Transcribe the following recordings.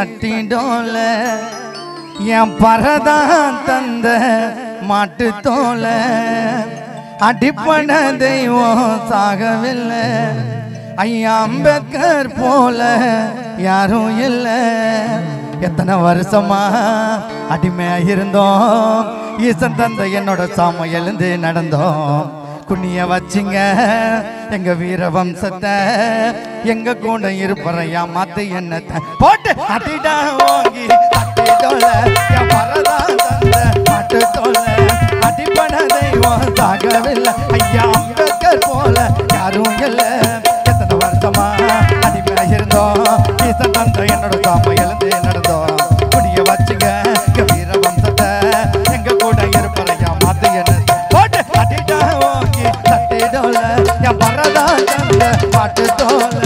சட்டிடோல என் பரதான் தந்த மாட்டு தோல அடிப்பட தெய்வம் சாகவில்லை ஐயா அம்பேத்கர் போல யாரும் இல்லை எத்தனை வருஷமா அடிமையா இருந்தோம் ஈசன் தந்த என்னோட சாம எழுந்து நடந்தோம் குனிய வச்சிங்க எங்க வீர வம்சத்தை எங்க கூட இருப்பறையா மாத்து என்னத்தை போட்டு அடிடா ஓங்கி அடிடோல என் பரதா தந்த மாட்டு தோல அடிப்பட தெய்வம் சாகவில்லை ஐயா அம்பேத்கர் போல யாரும் இல்லை எத்தனை வருஷமா அடிமையா இருந்தோம் ஈசன் தந்த என்னோட சாம எழுந்து நடந்தோம் குனிய வச்சுங்க எங்க வீர வம்சத்தை எங்க கூட இருப்பறையா மாத்து என்னத்தை போட்டு அடிடா ஓங்கி தட்டிடோல என் பரதா தந்த மாட்டு தோல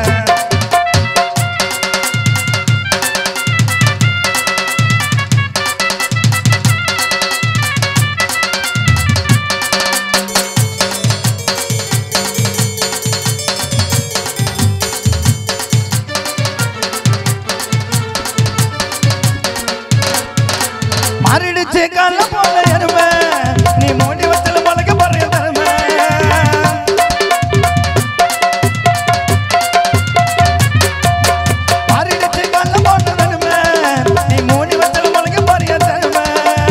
மாறிடுச்சு கால போல எருமை நீ மூடி வச்சல பழக்க பறைய தருமை மாறிடுச்சு கால போல தருமை நீ மூடி வச்சல பழக்க பறைய தருமை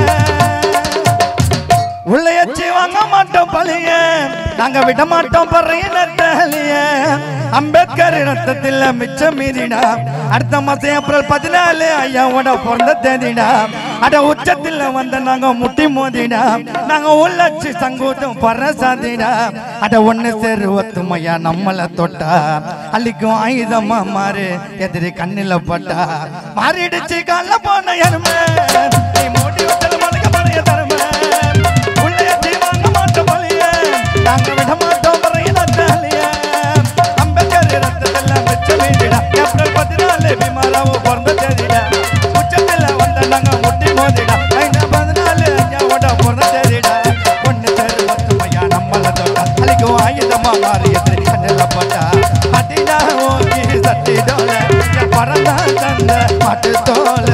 உள்ள எச்சி வாங்க மாட்டோம் பழிய நாங்க விட மாட்டோம் பறைய நட்டலிய அம்பேத்கர் ரத்தத்தில் மிச்சம் மீறிடா அடுத்த மாசம் ஏப்ரல் பதினாலு ஐயாவோட பிறந்த தேதிடா அட உச்சத்தில் வந்த நாங்க முட்டி மோதிடா நாங்க உள்ளச்சு சங்கூதம் பற சாதிடா அட ஒண்ணு சேரு ஒத்துமையா நம்மள தொட்டா அள்ளிக்கும் ஆயுதமா மாறு எதிரி கண்ணில பட்டா மாறிடுச்சு கால போன எருமை நீ மூடி வச்சல் மலைக்க பழைய தருமை உள்ளே வாங்க மாட்டோம் பழைய நாங்க விட மாட்டோம் பறைய நட்டாலிய அம்பேத்கர் ரத்தத்தில் மிச்சம் மீதிடா ஏப்ரல் பதினாலு பீமாராவோ பிறந்த தேதிடா உச்சத்தில் வந்த நாங்க முட்டி மோதிடா ஐநா பதினாலு ஐயாவோட பிறந்த தேதிடா ஒண்ணு பேர் ஒத்துமையா நம்மள தொட்டா அழிக்கும் ஆயுதமா மாறி எதிரி கண்ணில் பட்டா அடிடா ஓங்கி சட்டிடோல என் பறந்தா தந்த மாட்டு தோல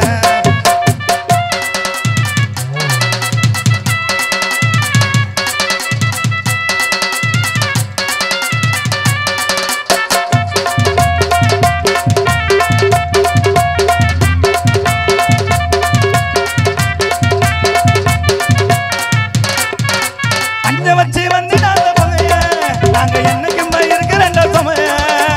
அஞ்ச வச்சு வந்து நாங்க பகைய நாங்க என்னைக்கும் இருக்கிற ரெண்ட சமய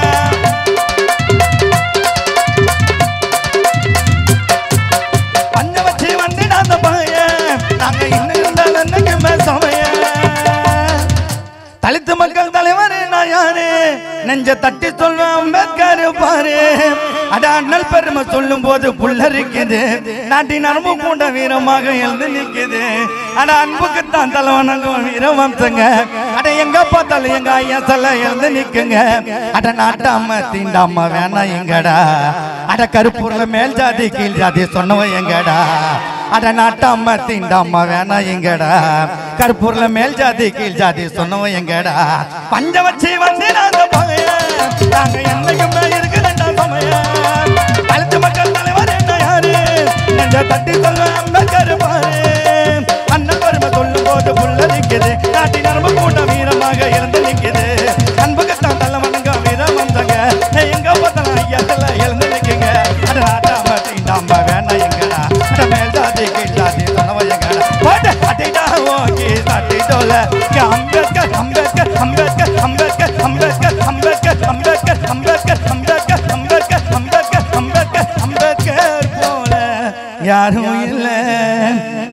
அஞ்ச வச்சு வந்து நாங்க பகைய நாங்க இன்னும் இருந்தால் என்னைக்குமே சமய தலித்து மக்கள் தலைவர் நான் யாரு நெஞ்ச தட்டி சொல்வேன் அம்பேத்கர் பாரு அட அண்ணல் பெருமை சொல்லும் போது புல்லரிக்குது நாட்டின் நரம்பு பூண்ட வீரமாக எழுந்து நிக்குது அட அன்புக்கு தான் தலைவனங்கும் வீர வம்சங்க அட எங்க பார்த்தாலும் எங்க ஐயா சொல்ல எழுந்து நிக்குங்க அட நாட்டாம தீண்டாம வேணாம் எங்கடா அட கருப்பூர்ல மேல் ஜாதி கீழ் ஜாதி சொன்னவன் எங்கடா அட நாட்டாம தீண்டாம வேணாம் எங்கடா கருப்பூர்ல மேல் ஜாதி கீழ் ஜாதி சொன்னவன் எங்கடா பஞ்ச வச்சு வந்து நாங்க பகைய நாங்க என்னைக்குமே இருக்கிறேன்டா சமய அழுத்து மக்கள் தலைவர் என்ன யாரு நெஞ்ச தட்டி சொல்ல அம்பேத்கர் பாரு அண்ணன் பெருமை சொல்லும் போது புல்லரிக்குது நாட்டி நரம்பு கூட்ட வீரமாக இருந்து நிக்குது அன்புக்கு தான் தள்ள வணங்க வீரம் வந்தாங்க எங்க பார்த்தாலும் ஐயா தள்ள எழுந்து நிக்குங்க அட நாட்டாம தீண்டாம வேணாம் எங்கடா அட மேல் ஜாதி கீழ் ஜாதி சொன்னவ எங்கடா போட்டு அடிடா ஓகி தட்டிட்டோல அம்பேத்கர் அம்பேத்கர் அம்பேத்கர் அம்பேத்கர் அம்பேத்கர் அம்பேத்கர் அம்பேத்கர் அம்பேத்கர் அம்பேத்கர் அம்பேத்கர் அம்பேத்கர் அம்பேத்கர் அம்பேத்கர் போல யாரும் இல்லை